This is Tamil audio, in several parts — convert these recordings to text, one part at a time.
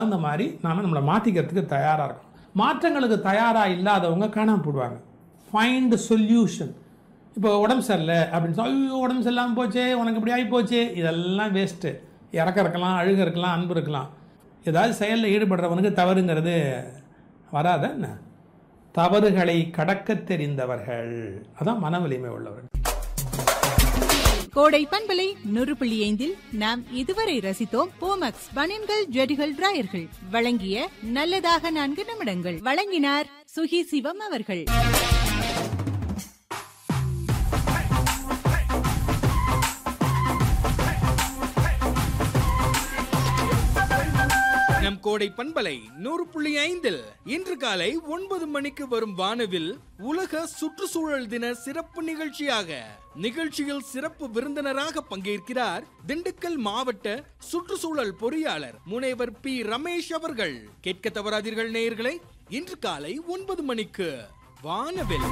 அந்த மாதிரி நாம் நம்மளை மாற்றிக்கிறதுக்கு தயாராக இருக்கணும் மாற்றங்களுக்கு தயாராக இல்லாதவங்க காணாம போடுவாங்க ஃபைண்ட் சொல்யூஷன் இப்போ உடம்பு சரியில்லை அப்படின்னு சொல்லி ஐயோ உடம்பு சரியில்லாமல் போச்சே உனக்கு இப்படி ஆகி போச்சே இதெல்லாம் வேஸ்ட்டு இறக்க இருக்கலாம் அழுக இருக்கலாம் அன்பு இருக்கலாம் ஏதாவது செயலில் ஈடுபடுறவனுக்கு தவறுங்கிறது வராத என்ன தவறுகளை கடக்கத் தெரிந்தவர்கள் அதான் மன வலிமை உள்ளவர்கள் கோடை பண்பலை நூறு புள்ளி ஐந்தில் நாம் இதுவரை ரசித்தோம் போமக்ஸ் பனியன்கள் ஜெடிகள் டிராயர்கள் வழங்கிய நல்லதாக நான்கு நிமிடங்கள் வழங்கினார் சுகி சிவம் அவர்கள் நம் கோடை பண்பலை நூறு புள்ளி ஐந்தில் இன்று காலை ஒன்பது மணிக்கு வரும் வானவில் உலக சுற்றுச்சூழல் தின சிறப்பு நிகழ்ச்சியாக நிகழ்ச்சியில் சிறப்பு விருந்தினராக பங்கேற்கிறார் திண்டுக்கல் மாவட்ட சுற்றுச்சூழல் பொறியாளர் முனைவர் பி ரமேஷ் அவர்கள் கேட்க தவறாதீர்கள் நேயர்களை இன்று காலை ஒன்பது மணிக்கு வானவில்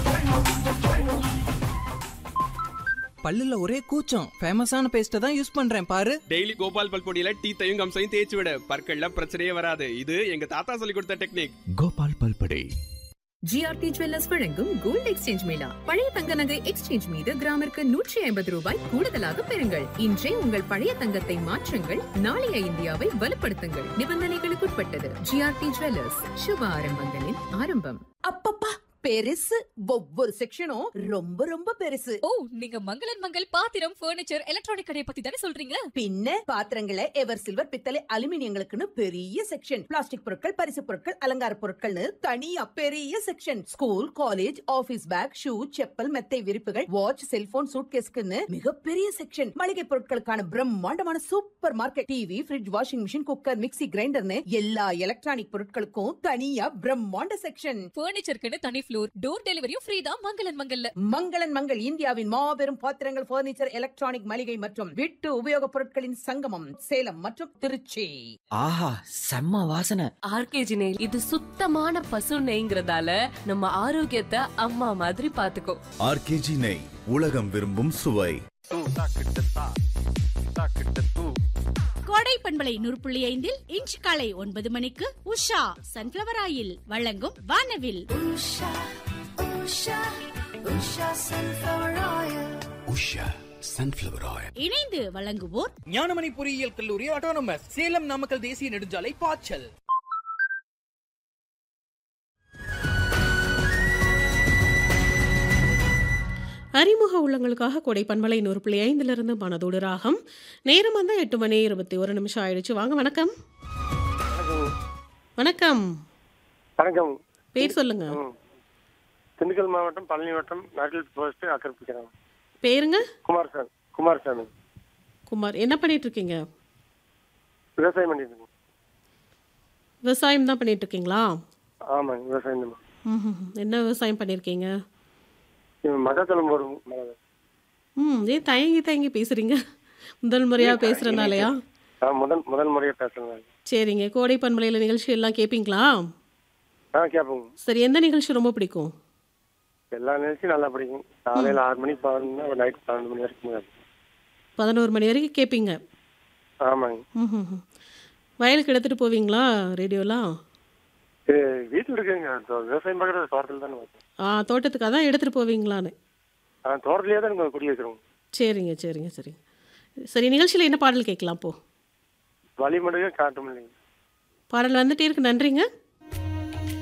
பல்லுல ஒரே கூச்சம் ஃபேமஸான பேஸ்ட்டை தான் யூஸ் பண்றேன் பாரு டெய்லி கோபால் பல் பொடியில டீத்தையும் கம்சையும் தேய்ச்சி விட பற்கள்ல பிரச்சனையே வராது இது எங்க தாத்தா சொல்லி கொடுத்த technique Gopal Palpade GRT jewellers வழங்கும் கோல்ட் எக்ஸ்சேஞ்ச் மேளா பழைய தங்க நகை எக்ஸ்சேஞ்ச் மீது கிராமிற்கு நூற்றி ஐம்பது ரூபாய் கூடுதலாக பெறுங்கள் இன்றே உங்கள் பழைய தங்கத்தை மாற்றுங்கள் நாளைய இந்தியாவை வலுப்படுத்துங்கள் நிபந்தனைகளுக்குட்பட்டது ஜிஆர்டி ஜுவல்லர்ஸ் சுப ஆரம்பங்களின் ஆரம்பம் அப்பப்பா பெருசு ஒவ்வொரு செக்ஷனும் ரொம்ப ரொம்ப பெருசு ஓ நீங்க மங்களன் மங்கள் பாத்திரம் ஃபர்னிச்சர் எலக்ட்ரானிக் கடையை பத்தி தானே சொல்றீங்க பின்ன பாத்திரங்களை எவர் சில்வர் பித்தளை அலுமினியங்களுக்குன்னு பெரிய செக்ஷன் பிளாஸ்டிக் பொருட்கள் பரிசு பொருட்கள் அலங்கார பொருட்கள்னு தனியா பெரிய section school college office bag shoe chappal மெத்தை விரிப்புகள் வாட்ச் செல்போன் சூட்கேஸ்க்குன்னு மிகப்பெரிய செக்ஷன் மளிகை பொருட்களுக்கான பிரம்மாண்டமான super market TV fridge washing machine cooker mixie கிரைண்டர்னு எல்லா எலக்ட்ரானிக் பொருட்களுக்கும் தனியா பிரம்மாண்ட செக்ஷன் ஃபர்னிச்சருக்குன்னு தனி ஃப்ளோர் டோர் டெலிவரியும் ஃப்ரீ தான் மங்களன் மங்கல்ல மங்களன் மங்கள் இந்தியாவின் மாபெரும் பாத்திரங்கள் பர்னிச்சர் எலக்ட்ரானிக் மளிகை மற்றும் வீட்டு உபயோகப் பொருட்களின் சங்கமம் சேலம் மற்றும் திருச்சி ஆஹா செம்ம வாசனை ஆர்கேஜி நெய் இது சுத்தமான பசு நெய்ங்கிறதால நம்ம ஆரோக்கியத்தை அம்மா மாதிரி பாத்துக்கோ ஆர்கேஜி நெய் உலகம் விரும்பும் சுவை கோடை பண்பலை நூறு புள்ளி ஐந்தில் இன்று காலை ஒன்பது மணிக்கு உஷா சன்ஃபிளவர் ஆயில் வழங்கும் வானவில் உஷா சன்ஃபிளவர் ஆயில் இணைந்து வழங்குவோர் ஞானமணி பொறியியல் கல்லூரி ஆட்டோனமஸ் சேலம் நாமக்கல் தேசிய நெடுஞ்சாலை பாய்ச்சல் அறிமுக உள்ளங்களுக்காக கொடை பண்பலை நூறு புள்ளி ஐந்திலிருந்து மனதோடு ராகம் நேரம் வந்தால் எட்டு மணி இருபத்தி ஒரு நிமிஷம் ஆயிடுச்சு வாங்க வணக்கம் வணக்கம் வணக்கம் பேர் சொல்லுங்க ம். திண்டுக்கல் மாவட்டம் பழனி வட்டம் நாட்டில் போஸ்ட் ஆக்கிரமிக்கிறாங்க பேருங்க குமாரசாமி குமாரசாமி குமார் என்ன பண்ணிட்டு இருக்கீங்க விவசாயம் பண்ணிட்டு இருக்கோம் விவசாயம் தான் பண்ணிட்டு இருக்கீங்களா ஆமாங்க விவசாயம் தான் ம்ஹும். என்ன விவசாயம் பண்ணியிருக்கீங்க இது மக்காச்சோளம் போடுவோம் மிளகு. ம் ஏன் தயங்கி தயங்கி பேசுறீங்க முதல் முறையாக பேசுகிறனாலயா ஆ முதல் முதல் முறையாக பேசுறேன் சரிங்க கோடை பண்பலையில் நிகழ்ச்சி எல்லாம் கேட்பீங்களா ஆ கேட்போங்க சரி எந்த நிகழ்ச்சி ரொம்ப பிடிக்கும் எல்லா நிகழ்ச்சியும் நல்லா பிடிக்கும் காலையில் ஆறு மணிக்கு பாருங்கன்னா நைட் பன்னெண்டு மணி வரைக்கும் இருக்கும். பதினோரு மணி வரைக்கும் கேட்பீங்க ஆமாங்க ம்ஹும். வயலுக்கு எடுத்துகிட்டு போவீங்களா ரேடியோலாம் இது வீட்டில் இருக்குங்க தோ- விவசாயம் பார்க்குறது தோட்டத்தில் தானே வைப்போம். ஆ தோட்டத்துக்காக தான் எடுத்துகிட்டு போவீங்களான்னு ஆ தோட்டத்திலேயே தான் நாங்கள் குடி வைக்கிறோம் சரிங்க சரிங்க சரிங்க சரி நிகழ்ச்சியில் என்ன பாடல் கேட்கலாம் போ வழிமடுக காட்டும் இல்லைங்க பாடல் வந்துட்டே இருக்கு நன்றிங்க